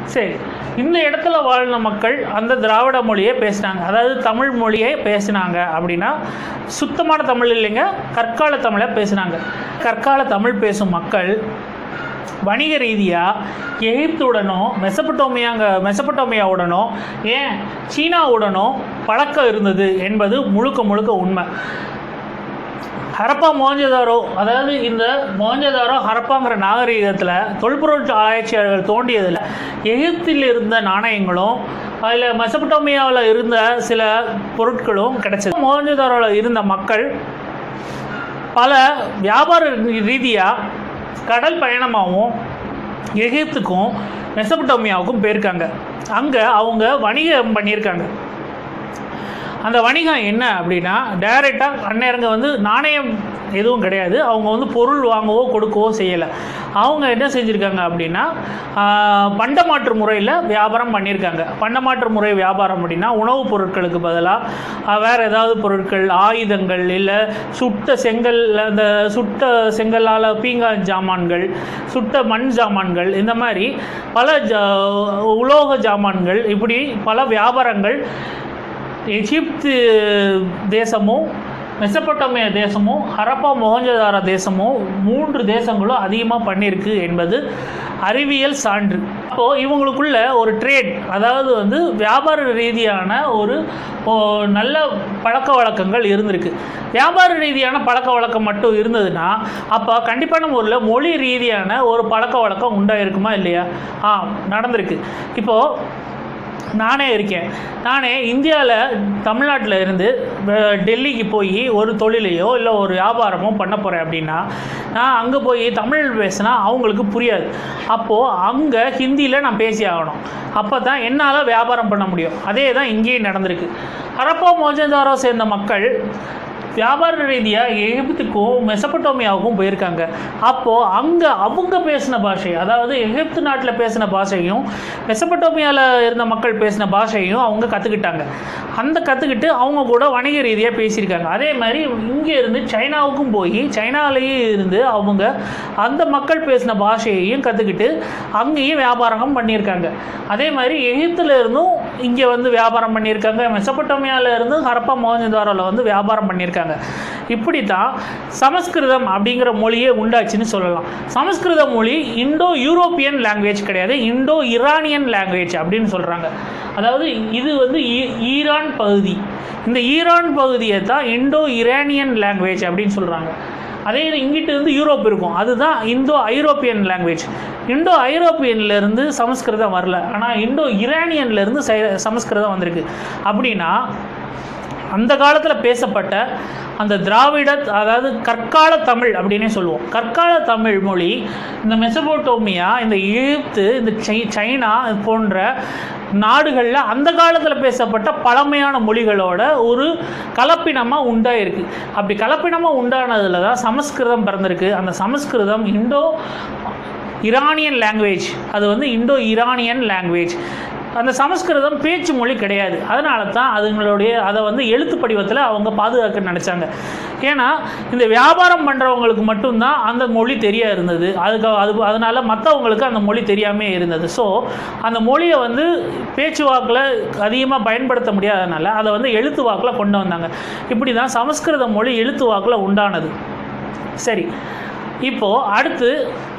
சரி இந்த இடத்துல வாழ்ந்த மக்கள் அந்த திராவிட மொழியை பேசினாங்க அதாவது தமிழ் மொழியை பேசினாங்க அப்படின்னா சுத்தமான தமிழ் இல்லைங்க கற்கால தமிழை பேசினாங்க கற்கால தமிழ் பேசும் மக்கள் வணிக ரீதியாக எகிப்துடனோ மெசபட்டோமியாங்க மெசபட்டோமியாவுடனோ ஏன் சீனாவுடனோ பழக்கம் இருந்தது என்பது முழுக்க முழுக்க உண்மை ஹரப்பா மோஞ்சதாரோ அதாவது இந்த மோஞ்சதாரோ ஹரப்பாங்கிற நாகரிகத்தில் தொல்பொருள் ஆராய்ச்சியாளர்கள் தோண்டியதில் எகிப்தில் இருந்த நாணயங்களும் அதில் மெசபட்டோமியாவில் இருந்த சில பொருட்களும் கிடைச்சது மோஞ்சதாரோவில் இருந்த மக்கள் பல வியாபார ரீதியாக கடல் பயணமாகவும் எகிப்துக்கும் மெசபட்டோமியாவுக்கும் போயிருக்காங்க அங்கே அவங்க வணிகம் பண்ணியிருக்காங்க அந்த வணிகம் என்ன அப்படின்னா டைரெக்டாக அந்நேரங்க வந்து நாணயம் எதுவும் கிடையாது அவங்க வந்து பொருள் வாங்கவோ கொடுக்கவோ செய்யலை அவங்க என்ன செஞ்சுருக்காங்க அப்படின்னா ஆஹ், பண்டமாற்று முறையில் வியாபாரம் பண்ணியிருக்காங்க பண்டமாற்று முறை வியாபாரம் அப்படின்னா உணவுப் பொருட்களுக்கு பதிலாக வேறு ஏதாவது பொருட்கள் ஆயுதங்கள் இல்லை சுட்ட செங்கல் அந்த சுட்ட செங்கல்லால் பீங்கான் ஜாமான்கள் சுட்ட மண் ஜாமான்கள் இந்த மாதிரி பல ஜா உலோக ஜாமான்கள் இப்படி பல வியாபாரங்கள் எகிப்து தேசமும் மெசப்பட்டோமியா தேசமும் ஹரப்பா மொஹஞ்சதார தேசமும் மூன்று தேசங்களும் அதிகமாக பண்ணியிருக்கு என்பது அறிவியல் சான்று அப்போது இவங்களுக்குள்ள ஒரு ட்ரேட் அதாவது வந்து வியாபார ரீதியான ஒரு ஓ, நல்ல பழக்க வழக்கங்கள் இருந்திருக்கு வியாபார ரீதியான பழக்க வழக்கம் மட்டும் இருந்ததுன்னா அப்போ கண்டிப்பான முறையில் மொழி ரீதியான ஒரு பழக்க வழக்கம் உண்டாயிருக்குமா இல்லையா ஆ நடந்திருக்கு இப்போது நானே இருக்கேன் நானே இந்தியாவில் தமிழ்நாட்டில் இருந்து வ- டெல்லிக்கு போய் ஒரு தொழிலையோ இல்லை ஒரு வியாபாரமோ பண்ண போகிறேன் அப்படின்னா நான் அங்கே போய் தமிழ் பேசினா அவங்களுக்கு புரியாது அப்போது அங்கே ஹிந்தியில் நான் பேசி ஆகணும் அப்போ தான் என்னால் வியாபாரம் பண்ண முடியும் அதே தான் இங்கேயும் நடந்திருக்கு ஹரப்பா மோஜந்தாரோ சேர்ந்த மக்கள் வியாபார ரீதியாக எகிப்துக்கும் மெசபட்டோமியாவுக்கும் போயிருக்காங்க அப்போது அங்கே அவங்க பேசின பாஷை அதாவது எகிப்து நாட்டில் பேசின பாஷையும் மெசபட்டோமியாவில் இருந்த மக்கள் பேசின பாஷையும் அவங்க கற்றுக்கிட்டாங்க அந்த கற்றுக்கிட்டு அவங்க கூட வணிக ரீதியாக பேசியிருக்காங்க அதே மாதிரி இங்கே இருந்து சைனாவுக்கும் போய் சைனாலேயே இருந்து அவங்க அந்த மக்கள் பேசின பாஷையையும் கற்றுக்கிட்டு அங்கேயும் வியாபாரம் பண்ணியிருக்காங்க அதே மாதிரி எகிப்துல இருந்தும் இங்கே வந்து வியாபாரம் பண்ணியிருக்காங்க மெசபட்டோமியாவில் இருந்தும் ஹரப்பா மோகஞ்சதாரோவில் வந்து வியாபாரம் பண்ணியிருக்காங்க இப்படி தான் சமஸ்கிருதம் அப்படிங்கிற மொழியே உண்டாச்சுன்னு சொல்லலாம் சமஸ்கிருத மொழி இண்டோ யூரோப்பியன் லாங்குவேஜ் கிடையாது இண்டோ இரானியன் லாங்குவேஜ் அப்படின்னு சொல்கிறாங்க அதாவது இது வந்து ஈ- ஈரான் பகுதி இந்த ஈரான் பகுதியை தான் இண்டோ இரானியன் லாங்குவேஜ் அப்படின்னு சொல்கிறாங்க அதே இது இங்கிட்டு இருந்து யூரோப் இருக்கும் அதுதான் இந்தோ ஐரோப்பியன் லாங்குவேஜ் இண்டோ ஐரோப்பியன்ல இருந்து சமஸ்கிருதம் வரல ஆனால் இண்டோ இரானியன்ல இருந்து சை- சமஸ்கிருதம் வந்திருக்கு அப்படின்னா அந்த காலத்தில் பேசப்பட்ட அந்த திராவிட அதாவது கற்கால தமிழ் அப்படின்னே சொல்லுவோம் கற்கால தமிழ் மொழி இந்த மெசபோட்டோமியா இந்த எகிப்து இந்த சை சைனா போன்ற நாடுகளில் அந்த காலத்தில் பேசப்பட்ட பழமையான மொழிகளோட ஒரு கலப்பினமாக உண்டாயிருக்கு அப்படி கலப்பினமாக உண்டானதில் தான் சமஸ்கிருதம் பிறந்திருக்கு அந்த சமஸ்கிருதம் இண்டோ இரானியன் லாங்குவேஜ் அது வந்து இண்டோ இரானியன் லாங்குவேஜ் அந்த சமஸ்கிருதம் பேச்சு மொழி கிடையாது அதனால தான் அதுங்களுடைய அதை வந்து எழுத்து படிவத்தில் அவங்க பாதுகாக்க நினச்சாங்க ஏன்னா இந்த வியாபாரம் பண்ணுறவங்களுக்கு மட்டும்தான் அந்த மொழி தெரிய இருந்தது அதுக்கு அது அதனால் மற்றவங்களுக்கு அந்த மொழி தெரியாமே இருந்தது ஸோ அந்த மொழியை வந்து பேச்சு வாக்கில் அதிகமாக பயன்படுத்த முடியாதனால அதை வந்து எழுத்து வாக்கில் கொண்டு வந்தாங்க இப்படி தான் சமஸ்கிருத மொழி எழுத்து வாக்கில் உண்டானது சரி இப்போது அடுத்து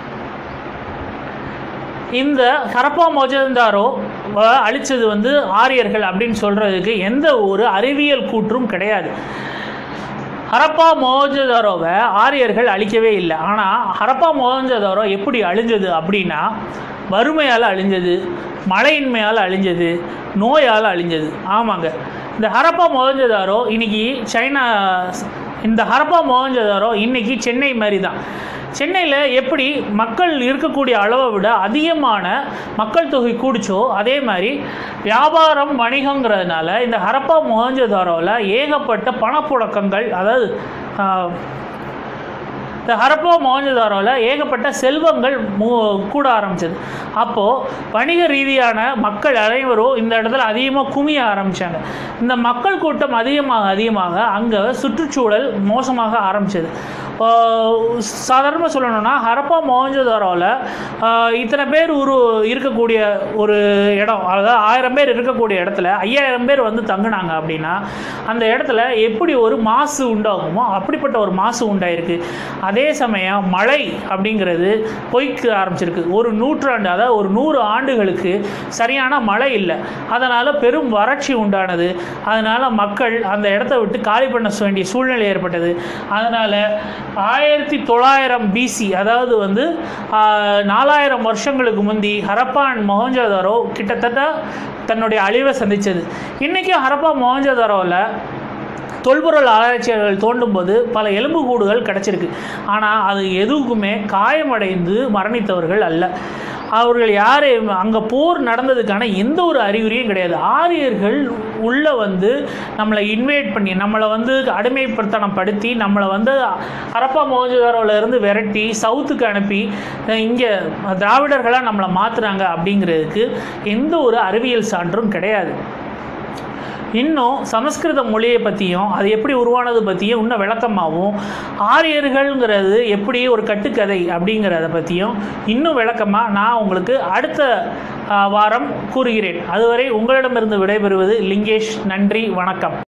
இந்த ஹரப்பா மொஜந்தாரோ அழிச்சது வந்து ஆரியர்கள் அப்படின்னு சொல்கிறதுக்கு எந்த ஒரு அறிவியல் கூற்றும் கிடையாது ஹரப்பா மோஹஞ்சதாரோவை ஆரியர்கள் அழிக்கவே இல்லை ஆனால் ஹரப்பா மோஹஞ்சதாரோ எப்படி அழிஞ்சது அப்படின்னா வறுமையால் அழிஞ்சது மழையின்மையால் அழிஞ்சது நோயால் அழிஞ்சது ஆமாங்க இந்த ஹரப்பா மோஹஞ்சதாரோ இன்னைக்கு சைனா இந்த ஹரப்பா மோஹஞ்சதாரோ இன்னைக்கு சென்னை மாதிரி தான் சென்னையில் எப்படி மக்கள் இருக்கக்கூடிய அளவை விட அதிகமான மக்கள் தொகை கூடிச்சோ அதே மாதிரி வியாபாரம் வணிகங்கிறதுனால இந்த ஹரப்பா மொஹஞ்சதாரோவில் ஏகப்பட்ட பணப்புழக்கங்கள் அதாவது ஆஹ், இந்த ஹரப்பா மொஹஞ்சதாரோவில் ஏகப்பட்ட செல்வங்கள் மூ கூட ஆரம்பிச்சது அப்போது வணிக ரீதியான மக்கள் அனைவரும் இந்த இடத்துல அதிகமாக குமிய ஆரம்பித்தாங்க இந்த மக்கள் கூட்டம் அதிகமாக அதிகமாக அங்கே சுற்றுச்சூழல் மோசமாக ஆரம்பிச்சது சாதாரணமாக சொல்லணும்னா ஹரப்பா மொஹஞ்சதாரோவில் இத்தனை பேர் ஒரு இருக்கக்கூடிய ஒரு இடம் அதாவது ஆயிரம் பேர் இருக்கக்கூடிய இடத்துல ஐயாயிரம் பேர் வந்து தங்குனாங்க அப்படின்னா அந்த இடத்துல எப்படி ஒரு மாசு உண்டாகுமோ அப்படிப்பட்ட ஒரு மாசு உண்டாயிருக்கு அதே சமயம் மழை அப்படிங்கிறது பொய்க்க ஆரம்பிச்சிருக்கு ஒரு நூற்றாண்டு அதாவது ஒரு நூறு ஆண்டுகளுக்கு சரியான மழை இல்லை அதனால் பெரும் வறட்சி உண்டானது அதனால் மக்கள் அந்த இடத்த விட்டு காலி பண்ண வேண்டிய சூழ்நிலை ஏற்பட்டது அதனால் ஆயிரத்தி தொள்ளாயிரம் பிசி அதாவது வந்து ஆஹ், நாலாயிரம் வருஷங்களுக்கு முந்தி ஹரப்பான் மொஹஞ்சதாரோ கிட்டத்தட்ட தன்னுடைய அழிவை சந்தித்தது இன்றைக்கும் ஹரப்பா மொஹஞ்சதாரோவில் தொல்பொருள் ஆராய்ச்சியாளர்கள் தோண்டும்போது பல எலும்புக்கூடுகள் கிடச்சிருக்கு ஆனால் அது எதுவுக்குமே காயமடைந்து மரணித்தவர்கள் அல்ல அவர்கள் யார் அங்கே போர் நடந்ததுக்கான எந்த ஒரு அறிகுறியும் கிடையாது ஆரியர்கள் உள்ளே வந்து நம்மளை இன்வைட் பண்ணி நம்மளை வந்து அடிமைப்படுத்தனம் படுத்தி நம்மளை வந்து ஹரப்பா மோஜதாரோவில் இருந்து விரட்டி சவுத்துக்கு அனுப்பி இங்கே திராவிடர்களாக நம்மளை மாற்றுறாங்க அப்படிங்கிறதுக்கு எந்த ஒரு அறிவியல் சான்றும் கிடையாது இன்னும் சமஸ்கிருத மொழியை பற்றியும் அது எப்படி உருவானது பற்றியும் இன்னும் விளக்கமாகவும் ஆரியர்கள்ங்கிறது எப்படி ஒரு கட்டுக்கதை அப்படிங்கிறத பற்றியும் இன்னும் விளக்கமாக நான் உங்களுக்கு அடுத்த ஆ, வாரம் கூறுகிறேன் அதுவரை உங்களிடமிருந்து விடைபெறுவது லிங்கேஷ் நன்றி வணக்கம்